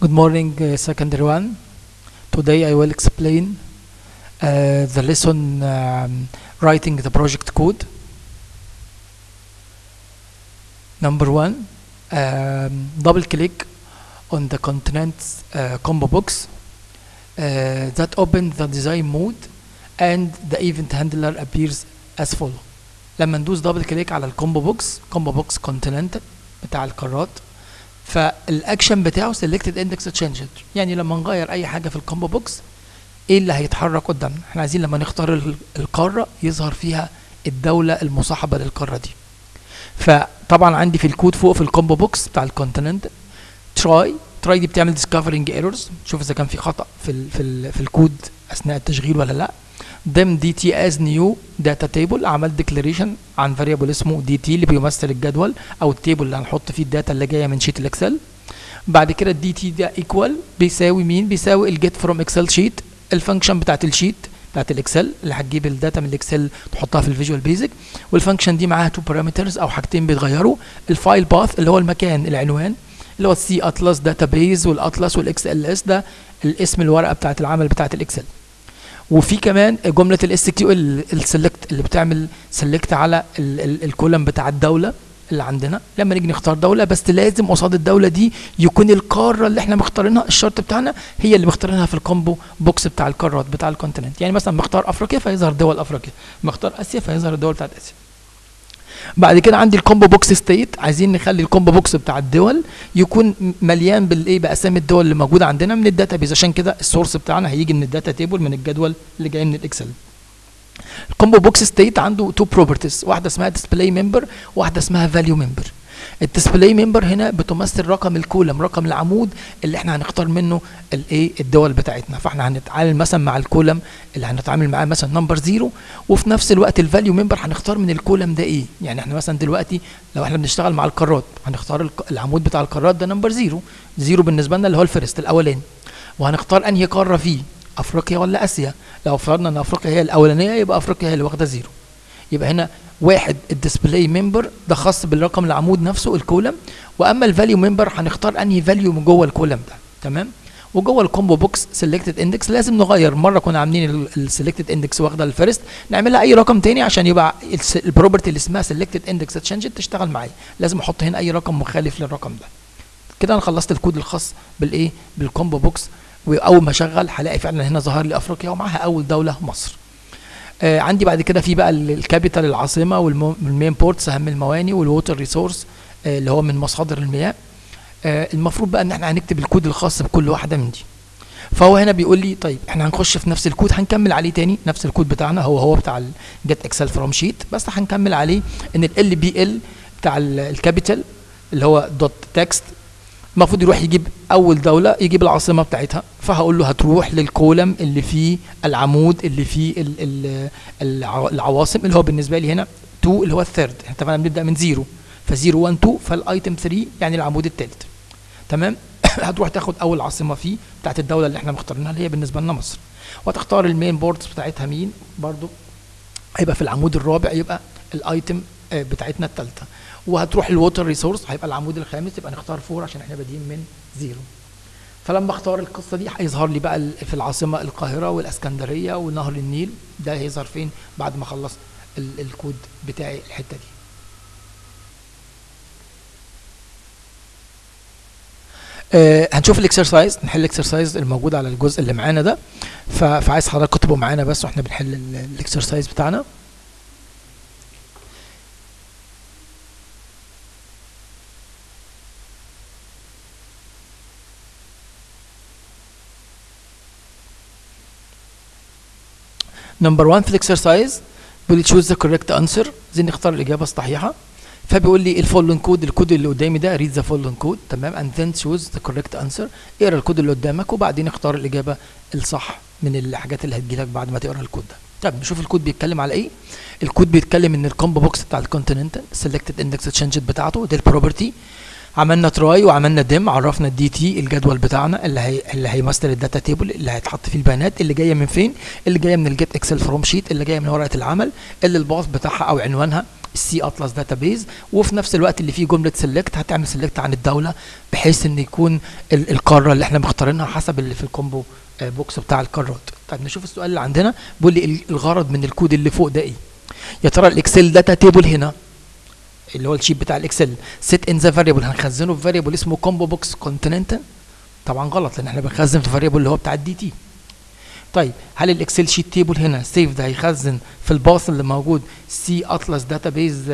Good morning, uh, secondary one. Today I will explain uh, the lesson um, writing the project code. Number one, um, double click on the contents uh, combo box uh, that open the design mode and the event handler appears as follow. لما ندوس دبل كليك على الكومبو بوكس كومبو بوكس كونتيننت بتاع القارات فالاكشن بتاعه سيلكتد اندكس تشينجد يعني لما نغير اي حاجه في الكومبو بوكس ايه اللي هيتحرك قدامنا احنا عايزين لما نختار ال- القاره يظهر فيها الدوله المصاحبه للقاره دي فطبعا عندي في الكود فوق في الكومبو بوكس بتاع الكونتيننت تراي تراي دي بتعمل ديسكفرنج ايرورز شوف اذا كان في خطا في ال في ال في الكود اثناء التشغيل ولا لا ضمن دي تي از نيو داتا تيبل عمل ديكلاريشن عن فاريبل اسمه دي تي اللي بيمثل الجدول او التيبل اللي هنحط فيه الداتا اللي جايه من شيت الاكسل بعد كده الدي تي ده ايكوال بيساوي مين بيساوي الجيت فروم اكسل شيت الفانكشن بتاعت الشيت بتاعت الاكسل اللي هتجيب الداتا من الاكسل تحطها في الفيجوال بيزك والفانكشن دي معاها تو بارامترز او حاجتين بيتغيروا الفايل باث اللي هو المكان العنوان اللي هو السي اطلس داتابيز والاطلس والاكس ال اس ده الاسم الورقه بتاعت العمل بتاعت الاكسل وفي كمان جمله الاس كيو السلكت اللي بتعمل سلكت على ال- ال- الكولم بتاع الدوله اللي عندنا لما نيجي نختار دوله بس لازم قصاد الدوله دي يكون القاره اللي احنا مختارينها الشرط بتاعنا هي اللي مختارينها في الكومبو بوكس بتاع القارات بتاع الكونتيننت يعني مثلا مختار افريقيا فيظهر دول افريقيا مختار اسيا فيظهر الدول بتاعت اسيا بعد كده عندي الكومبو بوكس ستيت عايزين نخلي الكومبو بوكس بتاع الدول يكون م- مليان بالايه باسامي الدول اللي موجوده عندنا من الداتا بيز عشان كده السورس بتاعنا هيجي من الداتا تيبل من الجدول اللي جاي من الاكسل الكومبو بوكس ستيت عنده تو بروبرتيز واحده اسمها ديسبلاي ممبر واحده اسمها فاليو ممبر الديسبلاي ممبر هنا بتمثل رقم الكولم رقم العمود اللي احنا هنختار منه الايه الدول بتاعتنا فاحنا هنتعامل مثلا مع الكولم اللي هنتعامل معاه مثلا نمبر زيرو وفي نفس الوقت الفاليو ممبر هنختار من الكولم ده ايه يعني احنا مثلا دلوقتي لو احنا بنشتغل مع القارات هنختار الق- العمود بتاع القارات ده نمبر زيرو زيرو بالنسبه لنا اللي هو الفيرست الاولاني وهنختار انهي قاره فيه افريقيا ولا اسيا لو فرضنا ان افريقيا هي الاولانيه يبقى افريقيا هي اللي واخده زيرو يبقى هنا واحد الديسبلاي ممبر ده خاص بالرقم العمود نفسه الكولم واما الفاليو ممبر هنختار انهي فاليو من جوه الكولم ده تمام وجوه الكومبو بوكس سيلكتد اندكس لازم نغير مره كنا عاملين السيلكتد اندكس واخده الفيرست نعملها اي رقم تاني عشان يبقى البروبرتي اللي اسمها سيلكتد اندكس تشنج تشتغل معايا لازم احط هنا اي رقم مخالف للرقم ده كده انا خلصت الكود الخاص بالايه بالكومبو بوكس واول ما اشغل هلاقي فعلا هنا ظهر لي افريقيا ومعاها اول دوله مصر آه عندي بعد كده في بقى ال- الكابيتال العاصمه والمين بورتس اهم المواني والووتر ريسورس آه اللي هو من مصادر المياه آه المفروض بقى ان احنا هنكتب الكود الخاص بكل واحده من دي فهو هنا بيقول لي طيب احنا هنخش في نفس الكود هنكمل عليه تاني نفس الكود بتاعنا هو هو بتاع الجيت اكسل فروم شيت بس هنكمل عليه ان ال بي ال بتاع ال- الكابيتال اللي هو دوت تكست المفروض يروح يجيب اول دوله يجيب العاصمه بتاعتها فهقول له هتروح للكولم اللي فيه العمود اللي فيه ال ال الع- العواصم اللي هو بالنسبه لي هنا 2 اللي هو الثيرد احنا طبعا بنبدا من 0 ف 0 1 2 فالايتم 3 يعني العمود الثالث تمام هتروح تاخد اول عاصمه فيه بتاعت الدوله اللي احنا مختارينها اللي هي بالنسبه لنا مصر وتختار المين بوردز بتاعتها مين برضو هيبقى في العمود الرابع يبقى الايتم آه، بتاعتنا الثالثه وهتروح الووتر ريسورس هيبقى العمود الخامس يبقى نختار فور عشان احنا بادئين من زيرو فلما اختار القصه دي هيظهر لي بقى ال- في العاصمه القاهره والاسكندريه ونهر النيل ده هيظهر فين بعد ما اخلص ال- الكود بتاعي الحته دي آه هنشوف الاكسرسايز نحل الاكسرسايز الموجود على الجزء اللي معانا ده ف- فعايز حضرتك تبقوا معانا بس واحنا بنحل ال- الاكسرسايز بتاعنا نمبر 1 في الاكسرسايز بيقول لي تشوز ذا كوريكت انسر عايزين نختار الاجابه الصحيحه فبيقول لي الفولن كود الكود اللي قدامي ده ريد ذا فولن كود تمام اند ذن تشوز ذا كوريكت انسر اقرا الكود اللي قدامك وبعدين اختار الاجابه الصح من الحاجات اللي هتجيلك بعد ما تقرا الكود ده طب نشوف الكود بيتكلم على ايه الكود بيتكلم ان الكومبو بوكس بتاع الكونتيننتال سيلكتد اندكس تشنجت بتاعته دي البروبرتي عملنا تراي وعملنا ديم عرفنا الدي تي الجدول بتاعنا اللي هي اللي هيمثل الداتا تيبل اللي هيتحط فيه البيانات اللي جايه من فين اللي جايه من الجيت اكسل فروم شيت اللي جايه من ورقه العمل اللي الباص بتاعها او عنوانها السي اطلس داتابيز وفي نفس الوقت اللي فيه جمله سيلكت هتعمل سيلكت عن الدوله بحيث ان يكون ال- القاره اللي احنا مختارينها حسب اللي في الكومبو آه، بوكس بتاع القارات طيب نشوف السؤال اللي عندنا بيقول لي ال- الغرض من الكود اللي فوق ده ايه يا ترى الاكسل داتا تيبل هنا اللي هو الشيت بتاع الاكسل سيت ان ذا فاريبل هنخزنه في فاريبل اسمه كومبو بوكس كونتيننتال طبعا غلط لان احنا بنخزن في فاريبل اللي هو بتاع الدي تي طيب هل الاكسل شيت تيبل هنا سيف ده هيخزن في الباص اللي موجود سي اطلس داتابيز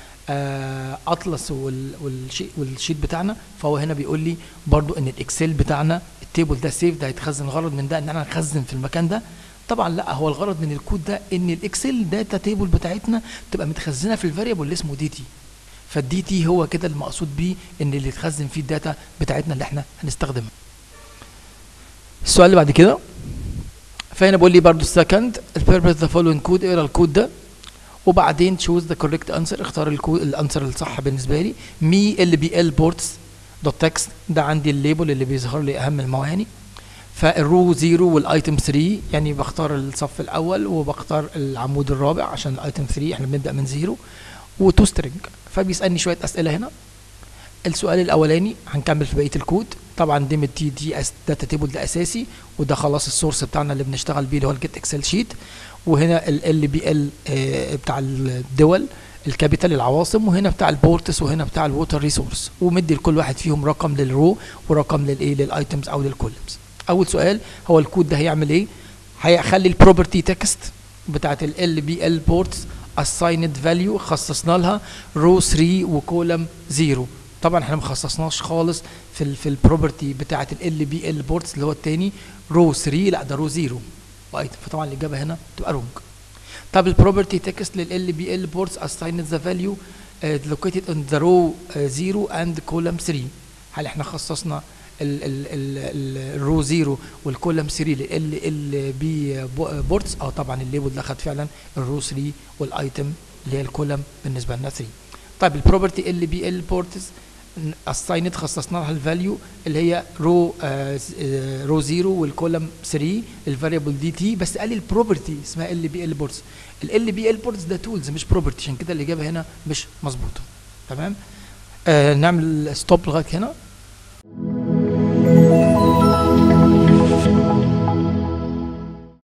اطلس وال- والشي- والشيت بتاعنا فهو هنا بيقول لي برضو ان الاكسل بتاعنا التيبل ده سيف ده هيتخزن الغرض من ده ان انا نخزن في المكان ده طبعا لا هو الغرض من الكود ده ان الاكسل داتا تيبل بتاعتنا تبقى متخزنه في الفاريبل اللي اسمه دي تي فالدي تي هو كده المقصود بيه ان اللي يتخزن فيه الداتا بتاعتنا اللي احنا هنستخدمها السؤال اللي بعد كده فهنا بقول لي برضو السكند البيربز ذا فولوينج كود اقرا الكود ده وبعدين تشوز ذا كوريكت انسر اختار الكود الانسر الصح بالنسبه لي مي ال بي ال بورتس دوت تكست ده عندي الليبل اللي بيظهر لي اهم المواني فالرو 0 والايتم 3 يعني بختار الصف الاول وبختار العمود الرابع عشان الايتم 3 احنا بنبدا من 0 وتو سترينج فبيسالني شويه اسئله هنا السؤال الاولاني هنكمل في بقيه الكود طبعا دي من تي دي اس داتا تيبل ده اساسي وده خلاص السورس بتاعنا اللي بنشتغل بيه اللي هو الجيت اكسل شيت وهنا ال بي ال بتاع الدول الكابيتال العواصم وهنا بتاع البورتس وهنا بتاع الووتر ريسورس ومدي لكل واحد فيهم رقم للرو ورقم للايه للايتمز او للكولمز اول سؤال هو الكود ده هيعمل ايه هيخلي البروبرتي تكست بتاعت ال بي ال بورتس assigned value خصصنا لها رو 3 وكولم 0 طبعا احنا ما خصصناش خالص في ال في البروبرتي بتاعه ال بي ال بورتس اللي هو الثاني رو 3 لا ده رو 0 وايتم فطبعا الاجابه هنا تبقى رونج طب البروبرتي تكست لل بي ال بورتس assigned the value uh, located on the row uh, 0 and column 3 هل احنا خصصنا الرو 0 والكولم 3 لل ال بي بورتس اه طبعا الليبل ده خد فعلا الرو 3 والايتم اللي هي الكولم بالنسبه لنا 3 طيب البروبرتي ال بي ال بورتس اساينت خصصنا لها الفاليو اللي هي رو رو 0 والكولم 3 الفاريبل دي تي بس قال لي البروبرتي اسمها ال بي ال بورتس ال بي ال بورتس ده تولز مش بروبرتي عشان كده الاجابه هنا مش مظبوطه تمام آه نعمل ستوب لغايه هنا